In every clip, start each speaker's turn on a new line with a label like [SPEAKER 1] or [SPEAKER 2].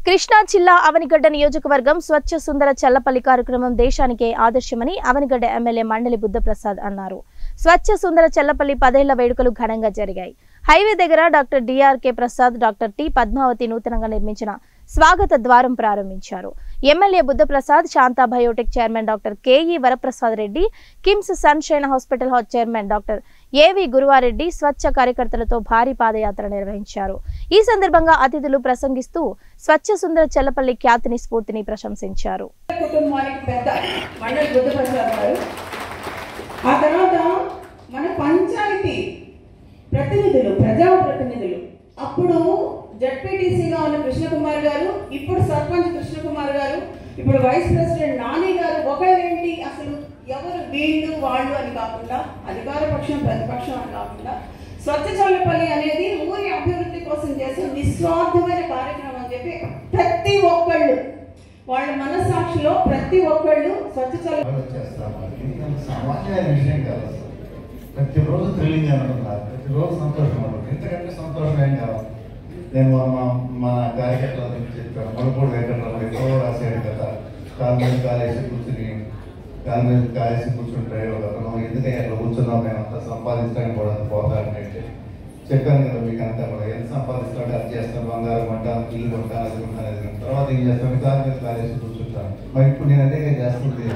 [SPEAKER 1] కృష్ణా జిల్లా అవనిగడ్డ నియోజకవర్గం స్వచ్ఛ సుందర చల్లపల్లి కార్యక్రమం దేశానికే ఆదర్శమని అవనిగడ్డ ఎమ్మెల్యే మండలి బుద్ధప్రసాద్ అన్నారు స్వచ్ఛ సుందర చల్లపల్లి పదేళ్ల వేడుకలు ఘనంగా జరిగాయి హైవే దగ్గర doctor D R K Prasad doctor T Padmavathi నూతనంగా నిర్మించిన స్వాగత ద్వారం ప్రారంభించారు MLA Buddhaprasad Shantha biotech chairman doctor K E Varaprasad Reddy KIMS sunshine hospital house chairman doctor A V Guruvareddy స్వచ్ఛ కార్యకర్తలతో భారీ పాదయాత్ర నిర్వహించారు ఈ సందర్భంగా అతిథులు ప్రసంగిస్తూ స్వచ్ఛ సుందర చెల్లపల్లి ఖ్యాతిని స్ఫూర్తిని ప్రశంసించారు
[SPEAKER 2] కుటుంబానికి పెద్ద మండలి బుద్ధప్రసాద్ గారు ఆ తర్వాత మన పంచాయతీ ప్రతినిధులు ప్రజా ప్రతినిధులు అప్పుడు జడ్పీటీసీగా ఉన్న కృష్ణకుమార్ గారు ఇప్పుడు సర్పంచ్ కృష్ణకుమార్ గారు ఇప్పుడు వైస్ ప్రెసిడెంట్ నాని గారు ఒకళ్ళేంటి అసలు ఎవరు వీళ్ళు వాళ్ళు అని కాకుండా అధికార పక్షం ప్రతిపక్షం అని కాకుండా స్వచ్ఛ చల్లపల్లి అనేది ఊరి అభివృద్ధి కోసం చేసే నిస్వార్థమైన కార్యక్రమం అని చెప్పి ప్రతి ఒక్కళ్ళు వాళ్ళ మనస్సాక్షిలో ప్రతి ఒక్కళ్ళు స్వచ్ఛ చల్ల
[SPEAKER 3] వచ్చేస్తాము ఇది అంత సామాన్యమైన విషయం కాదు అసలు ప్రతిరోజు థ్రిల్లింగ్ అనుకుంటున్నారు ప్రతిరోజు సంతోషం అనుకుంటారు ఇంతకంటే సంతోషం ఏం కావాలి నేను మా మన కార్యకర్తల నుంచి చెప్పాను మునుపూడి వెంకటరమణ ఎక్కడో రాశాడు కదా కాలు మీద కాలేసి కూర్చుని కాలు మీద కాలేసి కూర్చుంటే ఒక అతను ఎందుకని అక్కడ కూర్చున్నాం మేము అంతా సంపాదించడానికి కూడా అంత పోతారంటే చెప్పాను కదా మీకు అంతా కూడా ఎంత సంపాదిస్తాడు అది చేస్తాను బంగారం కొంటాను ఇల్లు కొంటాను అది కొంటాను అది కొంటాను తర్వాత ఏం చేస్తాను కాలు మీద కాలేసి కూర్చుంటాను మరి ఇప్పుడు నేను అదే చేస్తుంది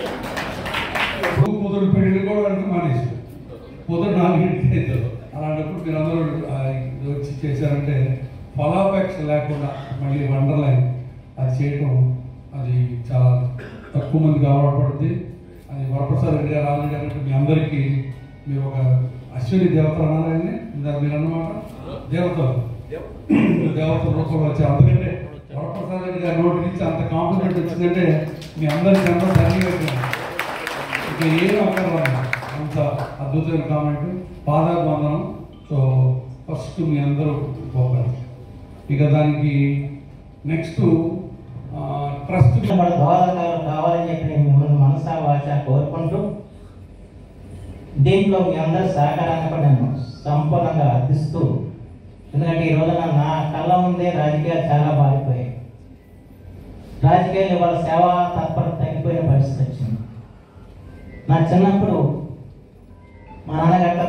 [SPEAKER 4] ఇప్పుడు కుదురు పెళ్లి కూడా అంటే మానేసి కుదురు నాలుగింటికి అవుతారు అలాంటప్పుడు మీరు అందరూ ఆ, ఇది వచ్చి చేశారంటే ఫలాపేక్ష లేకుండా మళ్ళీ వండర్లైన్ అది చేయటం అది చాలా తక్కువ మందికి అలవాటుపడుతుంది అది వరప్రసాద్ రెడ్డి గారు ఆల్రెడీ అన్నట్టు మీ అందరికీ మీరు ఒక అశ్విని దేవతలు అన్నారండి ఇందాక మీరు అన్నమాట దేవతలు దేవత రూపంలో వచ్చారు అందుకంటే వరప్రసాద్ రెడ్డి గారి నోటి నుంచి అంత కాంప్లిమెంట్ వచ్చిందంటే మీ అందరికీ అందరూ ధన్యవాదాలు ఇక ఏం అక్కర్లేదు అంత అద్భుతమైన కామెంట్ పాదాభివందనం సో ఫస్ట్ మీ అందరూ పోకండి ఇక దానికి నెక్స్ట్ ట్రస్ట్
[SPEAKER 5] మన దోహదకాలు కావాలని చెప్పి నేను మిమ్మల్ని మనసా వాచ కోరుకుంటూ దీంట్లో మీ అందరి సహకారాన్ని కూడా నేను సంపూర్ణంగా అర్థిస్తూ ఎందుకంటే ఈ రోజున నా కళ్ళ ముందే రాజకీయాలు చాలా మారిపోయాయి రాజకీయాలు ఇవాళ సేవా తత్పరత తగ్గిపోయిన పరిస్థితి వచ్చింది నా చిన్నప్పుడు మా నాన్నగారు